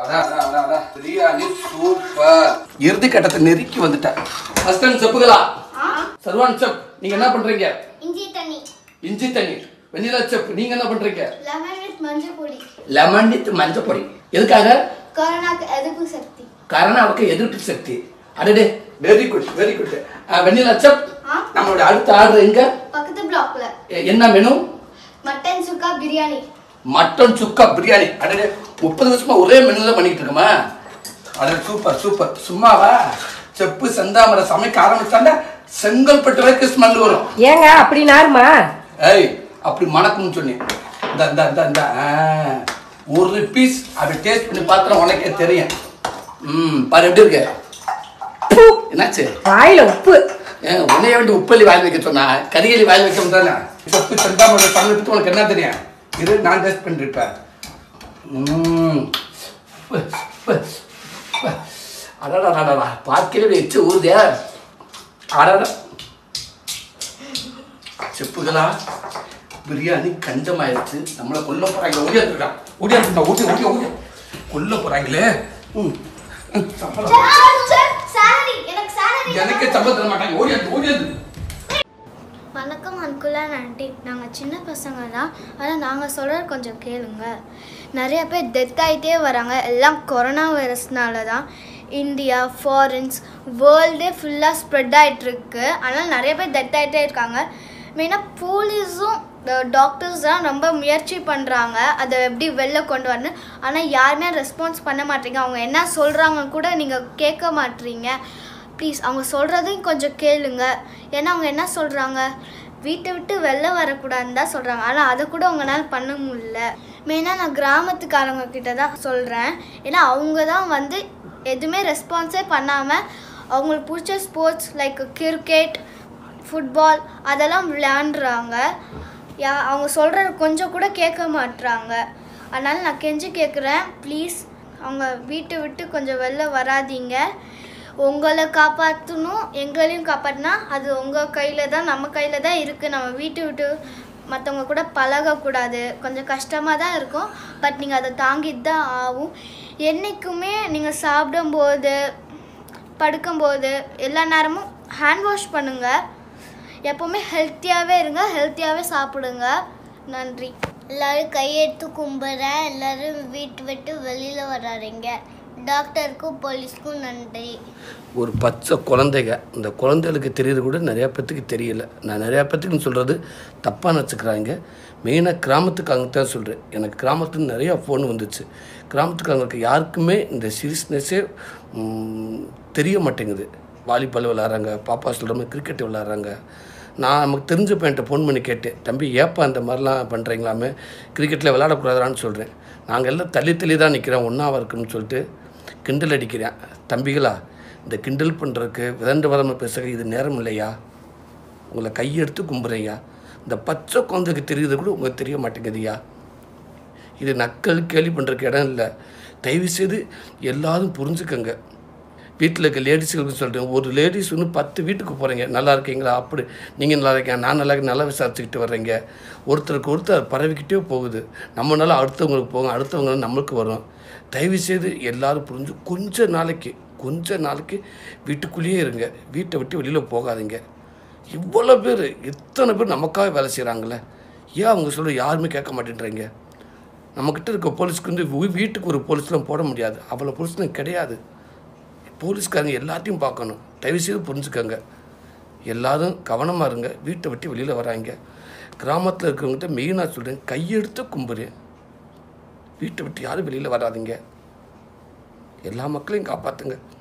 அடா, அடா, அடா, அடா. பிரியாணி சூப்பர் இறுதி கட்டத்தை நெருக்கி வந்துட்டேன் அஸ்டன் செப்புகளா சர்வான் செப் நீங்க என்ன பண்றீங்க இஞ்சி தண்ணி இஞ்சி தண்ணி வெண்ணிலா செப் நீங்க என்ன பண்றீங்க லெமன் வித் மஞ்சள் பொடி லெமன் வித் மஞ்சள் பொடி எதுக்காக கொரோனாக்கு எதிர்ப்பு சக்தி கரோனாவுக்கு எதிர்ப்பு சக்தி அடடே very good very good Vennila chef ஆ? நம்மளோட அடுத்த ஆர்டர் எங்க பக்கத்து பிளாக்ல எ- என்ன menu mutton chukka biryani mutton chukka biryani அடடே முப்பது வருஷமா ஒரே மெனுல பண்ணிட்டு இருக்கோமா அடடே சூப்பர் சூப்பர் சும்மாவா செப்பு செந்தாமரை சமைக்க ஆரம்பிச்சாண்டா செங்கல்பட்டு வரைக்கும் ஸ்மெல் வரும் ஏங்க அப்படி நாருமா ஏய் அப்படி மணக்கும்னு சொன்னேன் இந்த இந்த இந்த இந்த ஆ, ஒரு பீஸ் அப்படி டேஸ்ட் பண்ணி பார்த்தா உனக்கே தெரியும் ம் பாரு எப்படி இருக்கு என்னாச்சு வாயில உப்பு ஏன் உன்னைய வேண்டி உப்பள்ளி வாயில் வைக்க சொன்னா கரியலி வாயில் வைக்க தானே சொப்பு செந்தாமரை சமையல் உனக்கு என்ன தெரியும் இரு நான் டேஸ்ட் பண்ணிருப்பேன் ம் உப்பு, உப்பு, உப்பு. அடடடடடா பார்க்கவே எச்சு ஊறுதே அடடா செப்புகளா பிரியாணி கஞ்சமாயிருச்சு நம்மளை கொல்ல போறாங்க ஓடியாந்துருக்கா ஓடியாந்துருக்கா ஓடி ஓடி ஓடி கொல்ல போறாங்களே ம் ம், சம்பளம். சாலரி எனக்கு சாலரி எனக்கே சம்பளம் தர மாட்டாங்க ஓடியாந்து ஓடியாந்து வணக்கம் அன்குலா ஆண்டி நாங்கள் சின்ன பசங்க தான் ஆனால் நாங்கள் சொல்கிறது கொஞ்சம் கேளுங்க நிறைய பேர் டெத் ஆகிட்டே வராங்க எல்லாம் கொரோனா வைரஸ்னால தான் இந்தியா ஃபாரின்ஸ் வேர்ல்டே ஃபுல்லாக ஸ்ப்ரெட் ஆகிட்டுருக்கு ஆனால் நிறைய பேர் டெத் ஆகிட்டே இருக்காங்க மெயினாக போலீஸும் டாக்டர்ஸ் தான் ரொம்ப முயற்சி பண்ணுறாங்க அதை எப்படி வெளில கொண்டு வரணும் ஆனால் யாருமே ரெஸ்பான்ஸ் பண்ண மாட்டீங்க அவங்க என்ன சொல்கிறாங்க கூட நீங்கள் கேட்க மாட்டீங்க ப்ளீஸ் அவங்க சொல்கிறதையும் கொஞ்சம் கேளுங்க ஏன்னா அவங்க என்ன சொல்கிறாங்க வீட்டை விட்டு வெளில வரக்கூடாதுன்னு தான் சொல்கிறாங்க ஆனால் அதை கூட உங்களால் பண்ண முடியல மெயினாக நான் கிராமத்துக்காரங்க கிட்ட தான் சொல்கிறேன் ஏன்னா அவங்க தான் வந்து எதுவுமே ரெஸ்பான்ஸே பண்ணாமல் அவங்களுக்கு பிடிச்ச ஸ்போர்ட்ஸ் லைக் கிரிக்கெட் ஃபுட்பால் அதெல்லாம் விளையாண்டுறாங்க யா அவங்க சொல்கிறது கொஞ்சம் கூட கேட்க மாட்றாங்க அதனால் நான் கெஞ்சி கேட்குறேன் ப்ளீஸ் அவங்க வீட்டை விட்டு கொஞ்சம் வெளில வராதீங்க உங்களை காப்பாற்றணும் எங்களையும் காப்பாற்றினா அது உங்கள் கையில் தான் நம்ம கையில் தான் இருக்குது நம்ம வீட்டை விட்டு மற்றவங்க கூட பழகக்கூடாது கொஞ்சம் கஷ்டமாக தான் இருக்கும் பட் நீங்கள் அதை தாங்கிட்டு தான் ஆகும் என்றைக்குமே நீங்கள் சாப்பிடும்போது படுக்கும்போது எல்லா நேரமும் ஹேண்ட் வாஷ் பண்ணுங்கள் எப்போவுமே ஹெல்த்தியாகவே இருங்க ஹெல்த்தியாகவே சாப்பிடுங்க நன்றி எல்லாரும் கையெடுத்து கும்பிட்றேன் எல்லாரும் வீட்டு விட்டு வெளியில் வராதீங்க டாக்டருக்கும் போலீஸ்க்கும் நன்றி ஒரு பச்சை குழந்தைங்க இந்த குழந்தைகளுக்கு தெரியறது கூட நிறையா பேத்துக்கு தெரியல நான் நிறையா பேத்துக்குன்னு சொல்கிறது தப்பாக நினச்சிக்கிறாங்க மெயினாக கிராமத்துக்காக தான் சொல்கிறேன் எனக்கு கிராமத்துல நிறையா ஃபோன் வந்துச்சு கிராமத்துக்காரங்களுக்கு யாருக்குமே இந்த சீரியஸ்னஸ்ஸே தெரிய மாட்டேங்குது வாலிபால் விளாட்றாங்க பாப்பா சொல்கிற மாதிரி கிரிக்கெட் விளாட்றாங்க நான் நமக்கு தெரிஞ்ச பையன்ட்ட ஃபோன் பண்ணி கேட்டேன் தம்பி ஏப்பா இந்த மாதிரிலாம் பண்ணுறீங்களாமே கிரிக்கெட்டில் விளையாடக்கூடாதான்னு சொல்கிறேன் நாங்கள் எல்லாம் தள்ளி தள்ளி தான் நிற்கிறோம் ஒன்றாவா இருக்குன்னு சொல்லிட்டு கிண்டல் அடிக்கிறேன் தம்பிகளா இந்த கிண்டல் பண்ணுறதுக்கு விதண்டு வராமல் பேசுகிற இது நேரம் இல்லையா உங்களை கையெடுத்து கும்புறையா இந்த பச்சை குழந்தைக்கு தெரியுது கூட உங்களுக்கு தெரிய மாட்டேங்குதுயா இது நக்கல் கேலி பண்ணுறதுக்கு இடம் இல்லை தயவு செய்து எல்லாரும் புரிஞ்சுக்கங்க வீட்டில் இருக்க லேடிஸுகளுக்கு சொல்கிறேன் ஒரு லேடிஸ் வந்து பத்து வீட்டுக்கு போகிறீங்க நல்லா இருக்கீங்களா அப்படி நீங்கள் நல்லா இருக்கீங்க நான் நல்லா இருக்கேன் நல்லா விசாரிச்சுக்கிட்டு வர்றீங்க ஒருத்தருக்கு ஒருத்தர் பரவிக்கிட்டே போகுது நம்மனால அடுத்தவங்களுக்கு போகும் அடுத்தவங்க நம்மளுக்கு வரும் தயவு செய்து எல்லாரும் புரிஞ்சு கொஞ்ச நாளைக்கு கொஞ்ச நாளைக்கு வீட்டுக்குள்ளேயே இருங்க வீட்டை விட்டு வெளியில் போகாதீங்க இவ்வளோ பேர் இத்தனை பேர் நமக்காக வேலை செய்கிறாங்களே ஏன் அவங்க சொல்ல யாருமே கேட்க மாட்டேன்றீங்க நம்மக்கிட்ட இருக்க போலீஸ்க்கு வந்து வீ- வீட்டுக்கு ஒரு போலீஸ்லாம் போட முடியாது அவ்வளோ போலீஸ்லாம் கிடையாது போலீஸ்காரங்க எல்லாத்தையும் பார்க்கணும் தயவுசெய்து புரிஞ்சுக்கங்க எல்லாரும் கவனமாக இருங்க வீட்டை விட்டு வெளியில் வராங்க கிராமத்தில் இருக்கிறவங்ககிட்ட மெயினாக சொல்கிறேன் கையெடுத்து கும்புறேன் வீட்டை விட்டு யாரும் வெளியில் வராதீங்க எல்லா மக்களையும் காப்பாற்றுங்க